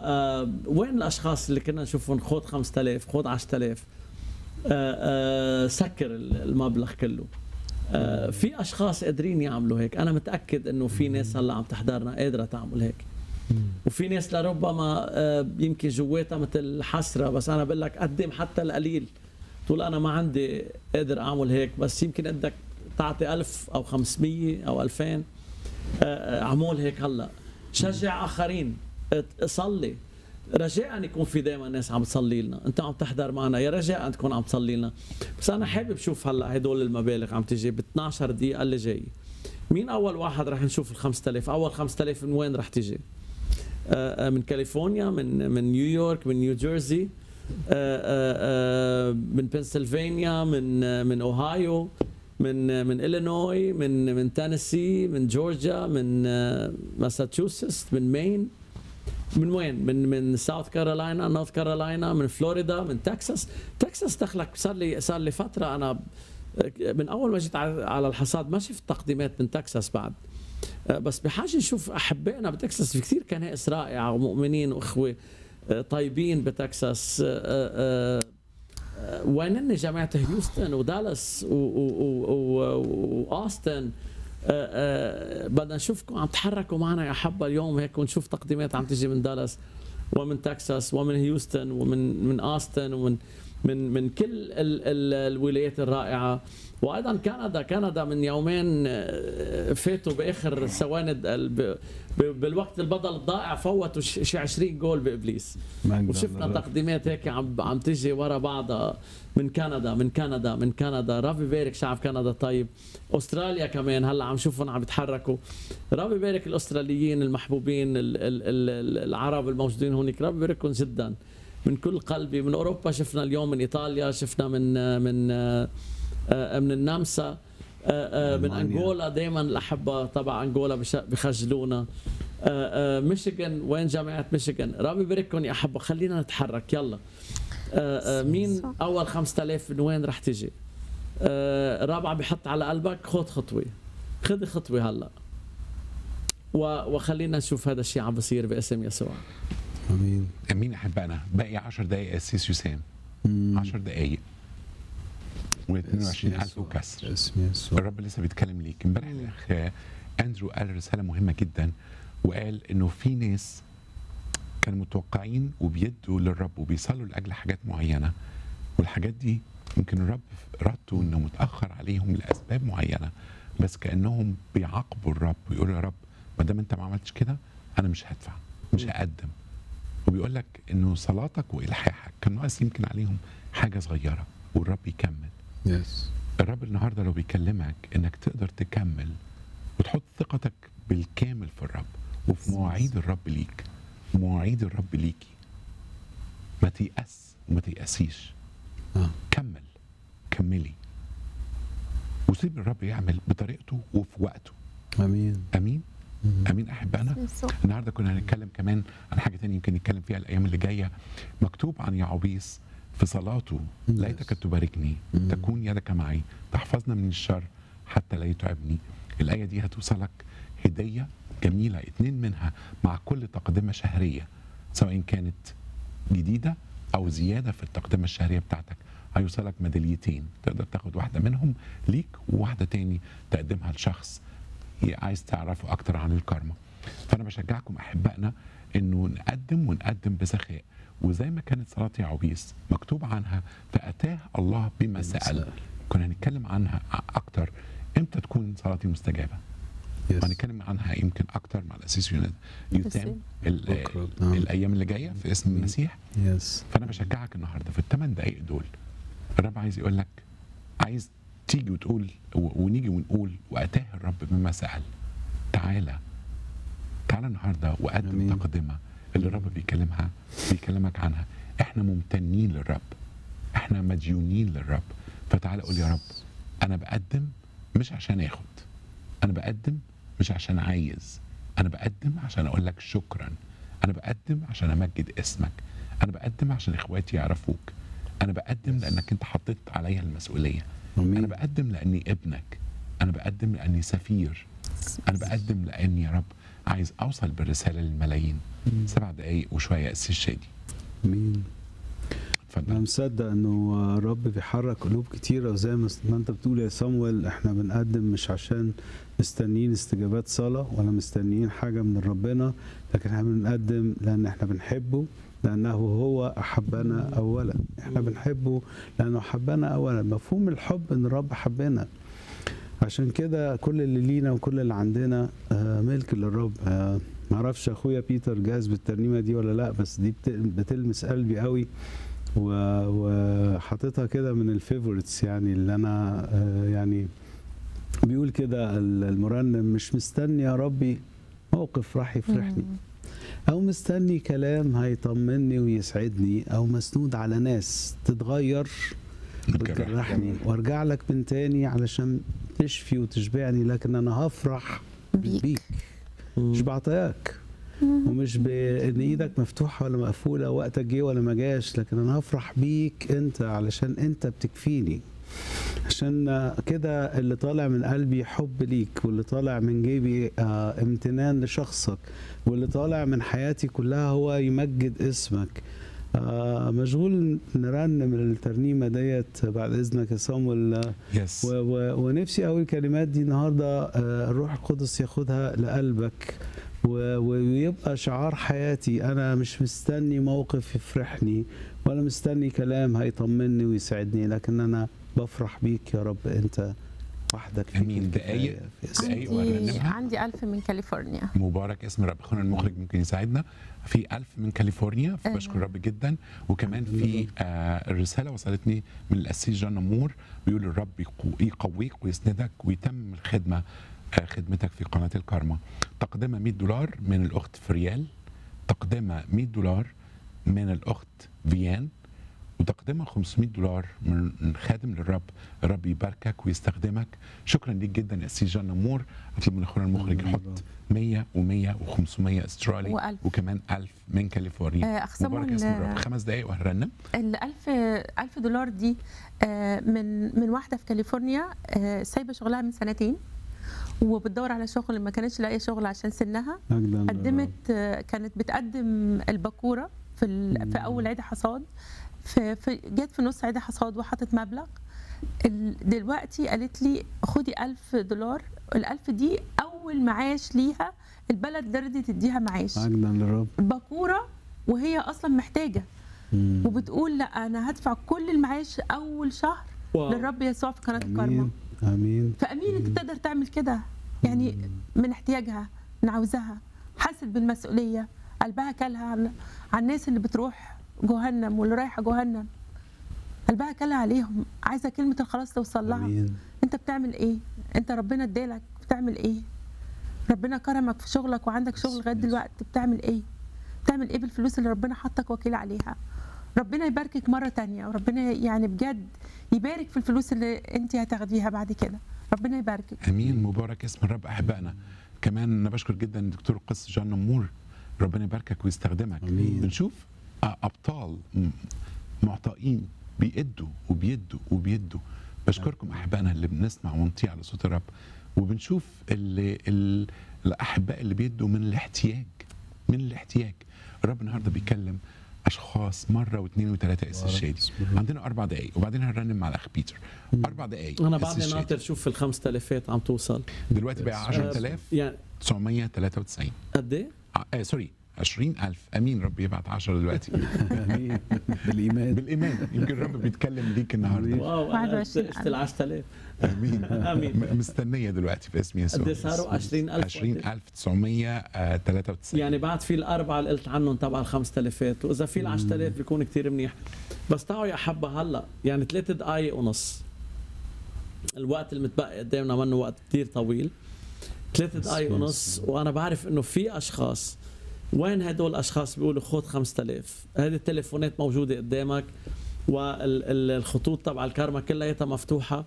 آه، وين الاشخاص اللي كنا نشوفهم خذ 5000 خذ 10000 آه، آه، سكر المبلغ كله آه، في اشخاص قادرين يعملوا هيك انا متاكد انه في ناس هلا عم تحضرنا قادره تعمل هيك وفي ناس لربما آه، يمكن جواتها مثل حسره بس انا بقول لك قدم حتى القليل تقول انا ما عندي قادر اعمل هيك بس يمكن بدك تعطي ألف او 500 او 2000 آه، آه، اعمل هيك هلا شجع اخرين ات- صلي رجاء يكون في دائما ناس عم تصلي لنا انت عم تحضر معنا يا رجاء تكون عم تصلي لنا بس انا حابب شوف هلا هدول المبالغ عم تجي ب 12 دقيقه اللي جاي مين اول واحد رح نشوف ال 5000 اول 5000 من وين رح تيجي آه، آه، من كاليفورنيا من من نيويورك من نيوجيرسي آه، آه، آه، من بنسلفانيا من آه، من اوهايو من آه، من الينوي من من تينيسي من جورجيا من آه، ماساتشوستس من مين من وين؟ من من ساوث كارولاينا، نورث كارولاينا، من فلوريدا، من تكساس، تكساس دخلك صار لي صار لي فتره انا من اول ما جيت على على الحصاد ما شفت تقديمات من تكساس بعد آه، بس بحاجه نشوف احبائنا بتكساس في كثير كنائس رائعه ومؤمنين واخوه آه، طيبين بتكساس آه، آه، آه، وينن جامعه هيوستن ودالاس و- و- و- و- واوستن آه، آه، بدنا نشوفكم عم تحركوا معنا يا حبة اليوم هيك ونشوف تقديمات عم تجي من دالاس ومن تكساس ومن هيوستن ومن من اوستن ومن من من كل ال ال الولايات الرائعه وايضا كندا كندا من يومين آه، فاتوا باخر سواند ال- ب- ب- بالوقت البدل الضائع فوتوا ش- شي 20 جول بابليس مجداً وشفنا للرب. تقديمات هيك عم عم تجي ورا بعضها من كندا من كندا من كندا ربي يبارك شعب كندا طيب استراليا كمان هلا عم شوفهم عم يتحركوا ربي يبارك الاستراليين المحبوبين ال- ال- ال- العرب الموجودين هونيك ربي يباركهم جدا من كل قلبي من اوروبا شفنا اليوم من ايطاليا شفنا من من آه، آه، من النمسا آه، آه، من ألمانيا. انغولا دائما الاحبه تبع انغولا بش- بخجلونا آه، آه، ميشيغان وين جامعه ميشيغان ربي يبارككم يا احبه خلينا نتحرك يلا آه، آه، مين صح. اول 5000 من وين رح تجي آه، رابعه بحط على قلبك خذ خطوه خذ خطوه هلا و- وخلينا نشوف هذا الشيء عم بصير باسم يسوع امين مين احبائنا باقي 10 دقائق يا سيس يسام 10 دقائق و22000 يسوع. وكسر اسم يسوع الرب لسه بيتكلم ليك امبارح الاخ اندرو قال رساله مهمه جدا وقال انه في ناس كانوا متوقعين وبيدوا للرب وبيصلوا لاجل حاجات معينه والحاجات دي يمكن الرب في ارادته انه متاخر عليهم لاسباب معينه بس كانهم بيعاقبوا الرب ويقولوا يا رب ما دام انت ما عملتش كده انا مش هدفع مش هقدم وبيقول لك انه صلاتك والحاحك كان ناقص يمكن عليهم حاجه صغيره والرب يكمل يس الرب النهارده لو بيكلمك انك تقدر تكمل وتحط ثقتك بالكامل في الرب وفي مواعيد الرب ليك مواعيد الرب ليكي ما تيأس وما تيأسيش آه. كمل كملي وسيب الرب يعمل بطريقته وفي وقته امين امين امين احبائنا يسوع. النهارده كنا هنتكلم كمان عن حاجه تانية يمكن نتكلم فيها الايام اللي جايه مكتوب عن يعوبيس في صلاته ليتك تباركني مم. تكون يدك معي تحفظنا من الشر حتى لا يتعبني الايه دي هتوصلك هديه جميله اتنين منها مع كل تقدمه شهريه سواء كانت جديده او زياده في التقدمه الشهريه بتاعتك هيوصلك ميداليتين تقدر تاخد واحده منهم ليك وواحده تاني تقدمها لشخص عايز تعرفوا اكتر عن الكارما فانا بشجعكم احبائنا انه نقدم ونقدم بسخاء وزي ما كانت صلاه يعوبيس مكتوب عنها فاتاه الله بما سال سأل. كنا هنتكلم عنها اكتر امتى تكون صلاتي مستجابه يس وهنتكلم عنها يمكن اكتر مع الاسيس يونان يتام ال- بكرة، نعم. الايام اللي جايه في اسم المسيح يس فانا بشجعك النهارده في الثمان دقائق دول الرب عايز يقول لك عايز تيجي وتقول و- ونيجي ونقول واتاه الرب بما سال تعالى تعالى النهارده وقدم أمين. تقدمه اللي الرب بيكلمها بيكلمك عنها احنا ممتنين للرب احنا مديونين للرب فتعالى قول يا رب انا بقدم مش عشان اخد انا بقدم مش عشان عايز انا بقدم عشان اقول لك شكرا انا بقدم عشان امجد اسمك انا بقدم عشان اخواتي يعرفوك انا بقدم لانك انت حطيت عليا المسؤوليه انا امين بقدم لاني ابنك انا بقدم لاني سفير انا بقدم لاني يا رب عايز اوصل بالرساله للملايين سبع دقايق وشويه اسيس شادي امين انا اتفضل مصدق انه الرب بيحرك قلوب كتيره وزي ما ما انت بتقول يا صامويل احنا بنقدم مش عشان مستنيين استجابات صلاه ولا مستنيين حاجه من ربنا لكن احنا بنقدم لان احنا بنحبه لانه هو احبنا اولا احنا بنحبه لانه حبنا اولا مفهوم الحب ان الرب حبنا عشان كده كل اللي لينا وكل اللي عندنا آه، ملك للرب آه، معرفش اخويا بيتر جاهز بالترنيمه دي ولا لا بس دي بت- بتلمس قلبي قوي و- وحاططها كده من الفيفوريتس يعني اللي انا آه، يعني بيقول كده ال- المرنم مش مستني يا ربي موقف راح يفرحني او مستني كلام هيطمني ويسعدني او مسنود على ناس تتغير وتجرحني وارجع لك من تاني علشان تشفي وتشبعني لكن انا هفرح بيك. بيك مش بعطياك ومش بان ايدك مفتوحه ولا مقفوله وقتك جه ولا ما جاش لكن انا هفرح بيك انت علشان انت بتكفيني عشان كده اللي طالع من قلبي حب ليك واللي طالع من جيبي آه امتنان لشخصك واللي طالع من حياتي كلها هو يمجد اسمك آه مشغول نرنم الترنيمه ديت بعد اذنك يا صامويل آه، يس و و ونفسي قوي الكلمات دي النهارده آه، الروح القدس ياخدها لقلبك و- ويبقى شعار حياتي انا مش مستني موقف يفرحني ولا مستني كلام هيطمني ويسعدني لكن انا بفرح بيك يا رب انت وحدك فيك أمين. الكفاية دقايق- في اسم دقايق عندي وهرنمها. عندي ألف من كاليفورنيا مبارك اسم رب اخونا المخرج ممكن يساعدنا في ألف من كاليفورنيا أيوة. فبشكر رب جدا وكمان في آه الرساله وصلتني من القسيس جان نمور بيقول الرب يقو- يقويك ويسندك ويتم الخدمه آه خدمتك في قناه الكارما تقدمه 100 دولار من الاخت فريال تقدمه 100 دولار من الاخت فيان وتقدمها 500 دولار من خادم للرب الرب يباركك ويستخدمك شكرا ليك جدا يا سي جان نمور اطلب من اخونا المخرج آمين. يحط 100 و100 و500 استرالي وألف. وكمان 1000 من كاليفورنيا آه، أقسموا مبارك اسم ال- الرب خمس دقائق وهنرنم الألف ألف دولار دي آه، من من واحدة في كاليفورنيا آه، سايبة شغلها من سنتين وبتدور على شغل ما كانتش لاقية شغل عشان سنها مجدا للرب. قدمت آه، كانت بتقدم الباكورة في ال- في أول عيد حصاد في في- جت في نص عيد حصاد وحطت مبلغ ال- دلوقتي قالت لي خدي ألف دولار الألف دي أول معاش ليها البلد رضي تديها معاش مجدا للرب باكورة وهي أصلا محتاجة مم. وبتقول لا انا هدفع كل المعاش اول شهر واو. للرب يسوع في قناه الكارما امين امين فامين انت تقدر تعمل كده يعني من احتياجها من عاوزاها حست بالمسؤوليه قلبها كلها عن, عن الناس اللي بتروح جهنم واللي رايحه جهنم قلبها كلها عليهم عايزه كلمه الخلاص توصل لها امين انت بتعمل ايه انت ربنا ادالك بتعمل ايه ربنا كرمك في شغلك وعندك شغل لغايه دلوقتي بتعمل ايه بتعمل ايه بالفلوس اللي ربنا حطك وكيل عليها ربنا يباركك مره تانية وربنا يعني بجد يبارك في الفلوس اللي انت هتاخديها بعد كده ربنا يباركك امين مبارك اسم الرب احبائنا كمان انا بشكر جدا الدكتور القس جان نمور ربنا يباركك ويستخدمك آمين. بنشوف آه، ابطال م- معطائين بيأدوا وبيدوا وبيدوا بشكركم احبائنا اللي بنسمع ونطيع على صوت الرب وبنشوف اللي ال- الاحباء اللي بيدوا من الاحتياج من الاحتياج الرب النهارده بيكلم اشخاص مره واثنين وثلاثه اس الشادي عندنا اربع دقائق وبعدين هنرنم مع الاخ بيتر اربع دقائق انا اس بعدني الشادي. ناطر شوف في ال 5000 عم توصل دلوقتي بقى 10000 يعني 993 قد ايه؟ آه آه، سوري 20000 امين رب يبعت 10 دلوقتي امين بالايمان بالايمان يمكن الرب بيتكلم ليك النهارده واو انا 21 اشت ال 10000 امين آمين. م- مستنيه دلوقتي في اسم يسوع قد إيه صاروا؟ 20,000 20993 يعني بعد في الاربعه اللي قلت عنهم تبع ال 5000 واذا في ال 10000 بيكون كتير منيح بس تعوا يا حبه هلا يعني ثلاث دقائق ونص الوقت المتبقي قدامنا منه وقت كتير طويل ثلاث دقائق يس. ونص وانا بعرف انه في اشخاص وين هدول الاشخاص بيقولوا خذ 5000 هذه التليفونات موجوده قدامك والخطوط تبع الكارما كلياتها مفتوحه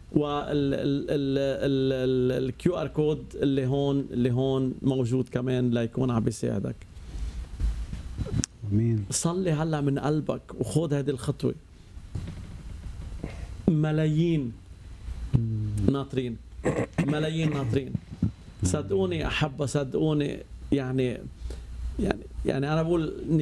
والكيو ار كود اللي هون اللي هون موجود كمان ليكون عم بيساعدك امين صلي هلا من قلبك وخذ هذه الخطوه ملايين ناطرين ملايين ناطرين صدقوني احبه صدقوني يعني يعني يعني انا بقول